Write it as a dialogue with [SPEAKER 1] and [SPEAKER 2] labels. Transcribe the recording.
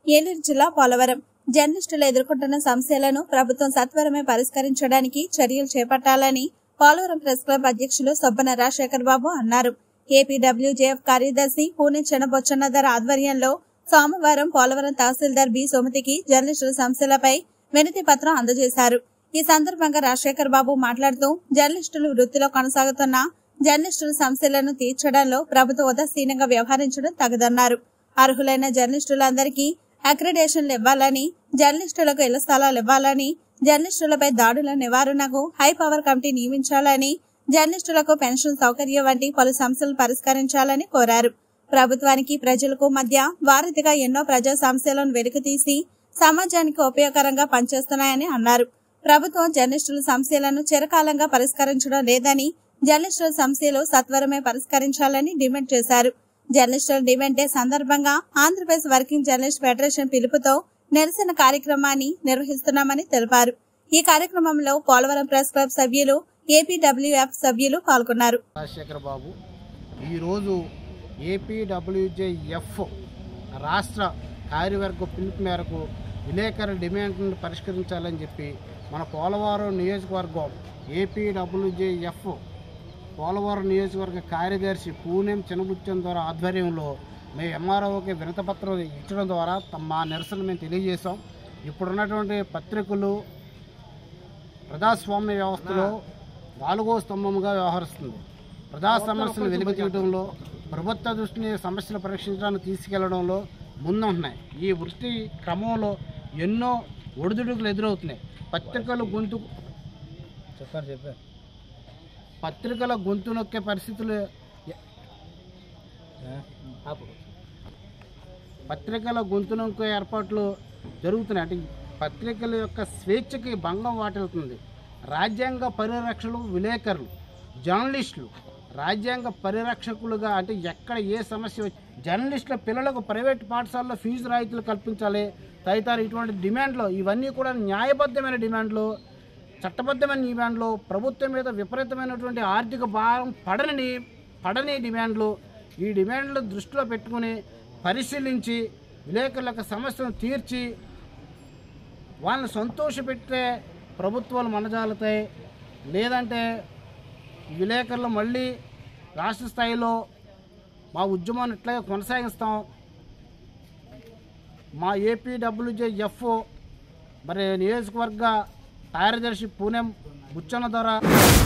[SPEAKER 1] ఏలూరు జిల్లా పోలవరం జర్నలిస్టులు ఎదుర్కొంటున్న సమస్యలను ప్రభుత్వం సత్వరమే పరిష్కరించడానికి చర్యలు చేపట్టాలని పోలవరం ప్రెస్ క్లబ్ అధ్యక్షులు సొబ్బన రాజశేఖర్ బాబు అన్నారు ఏపీడబ్ల్యూజేఎఫ్ కార్యదర్శి పూణె చెన్నబొచ్చన్నదర్ ఆధ్వర్యంలో సోమవారం పోలవరం తహసీల్దార్ బి సోమతికి జర్నలిస్టుల సమస్యలపై వినతి పత్రం అందజేశారు ఈ సందర్భంగా రాజశేఖర్ బాబు మాట్లాడుతూ జర్నలిస్టులు వృత్తిలో కొనసాగుతున్న జర్నలిస్టుల సమస్యలను తీర్చడంలో ప్రభుత్వం ఉదాసీనంగా వ్యవహరించడం తగదన్నారు అర్హులైన జర్నలిస్టులందరికీ అక్రిడేషన్లు ఇవ్వాలని జర్నలిస్టులకు ఇళ్ల స్థలాలు ఇవ్వాలని జర్నలిస్టులపై దాడుల నివారణకు హై పవర్ కమిటీ నియమించాలని జర్నలిస్టులకు పెన్షన్ సౌకర్యం వంటి పలు సమస్యలు పరిష్కరించాలని కోరారు ప్రభుత్వానికి ప్రజలకు మధ్య వారధిగా ఎన్నో ప్రజా సమస్యలను వెలికితీసి సమాజానికి ఉపయోగకరంగా పనిచేస్తున్నాయని అన్నారు ప్రభుత్వం జర్నలిస్టుల సమస్యలను చిరకాలంగా పరిష్కరించడం లేదని జర్నలిస్టుల సమస్యలు సత్వరమే పరిష్కరించాలని డిమాండ్ చేశారు జర్నలిస్టుల డిమాండ్ డే సందర్భంగా ఆంధ్రప్రదేశ్ వర్కింగ్ జర్నలిస్ట్ ఫెడరేషన్ పిలుపుతో నిరసన కార్యక్రమాన్ని నిర్వహిస్తున్నామని తెలిపారు ఈ కార్యక్రమంలో పోలవరం ప్రెస్ క్లబ్ సభ్యులు ఏపీడబ్ల్యూఎఫ్ సభ్యులు పాల్గొన్నారు
[SPEAKER 2] రాజశేఖర్ బాబు ఈరోజు ఏపీడబ్ల్యూజేఎఫ్ రాష్ట్ర కార్యవర్గ పిలుపు మేరకు విలేకరుల డిమాండ్లను పరిష్కరించాలని చెప్పి మన పోలవరం నియోజకవర్గం ఏపీడబ్ల్యూజేఎఫ్ పోలవరం నియోజకవర్గ కార్యదర్శి పూణెం చిన్నబుచ్చం ద్వారా ఆధ్వర్యంలో మేము ఎంఆర్ఓకి వినతపత్రం ఇచ్చడం ద్వారా తమ- మా నిరసన మేము తెలియజేశాం ఇప్పుడున్నటువంటి పత్రికలు ప్రజాస్వామ్య వ్యవస్థలో నాలుగో స్తంభముగా వ్యవహరిస్తుంది ప్రజా సమస్యలు వెలుగు తీయడంలో ప్రభుత్వ దృష్టిని సమస్యలు పరీక్షించడానికి తీసుకెళ్లడంలో ముందుంటున్నాయి ఈ వృత్తి క్రమంలో ఎన్నో ఒడిదుడుకులు ఎదురవుతున్నాయి పత్రికలు గొంతు
[SPEAKER 3] చెప్పారు చెప్పారు
[SPEAKER 2] పత్రికల గొంతు నొక్కే పరిస్థితులు
[SPEAKER 3] ఆపు
[SPEAKER 2] పత్రికల గొంతు నొక్కే ఏర్పాట్లు జరుగుతున్నాయి అంటే పత్రికల యొక్క స్వేచ్ఛకి భంగం వాటిల్తుంది రాజ్యాంగ పరిరక్షకులు విలేకరులు జర్నలిస్టులు రాజ్యాంగ పరిరక్షకులుగా అంటే ఎక్కడ ఏ సమస్య వచ్చి జర్నలిస్టుల పిల్లలకు ప్రైవేట్ పాఠశాలలో ఫీజు రాయితీలు కల్పించాలి తదితర ఇటువంటి డిమాండ్లు ఇవన్నీ కూడా న్యాయబద్ధమైన డిమాండ్లు చట్టబద్ధమైన డిమాండ్లు ప్రభుత్వం మీద విపరీతమైనటువంటి ఆర్థిక భారం పడని పడని డిమాండ్లు ఈ డిమాండ్లు దృష్టిలో పెట్టుకుని పరిశీలించి విలేకరుల యొక్క సమస్యను తీర్చి వాళ్ళని సంతోషపెట్టే ప్రభుత్వాలు మనజాలుతాయి లేదంటే విలేకరులు మళ్ళీ రాష్ట్ర స్థాయిలో మా ఉద్యమాన్ని ఇట్లాగే కొనసాగిస్తాం మా ఏపీడబ్ల్యూజేఎఫ్ మరి నియోజకవర్గ కార్యదర్శి పూణెం బుచ్చన్న ద్వారా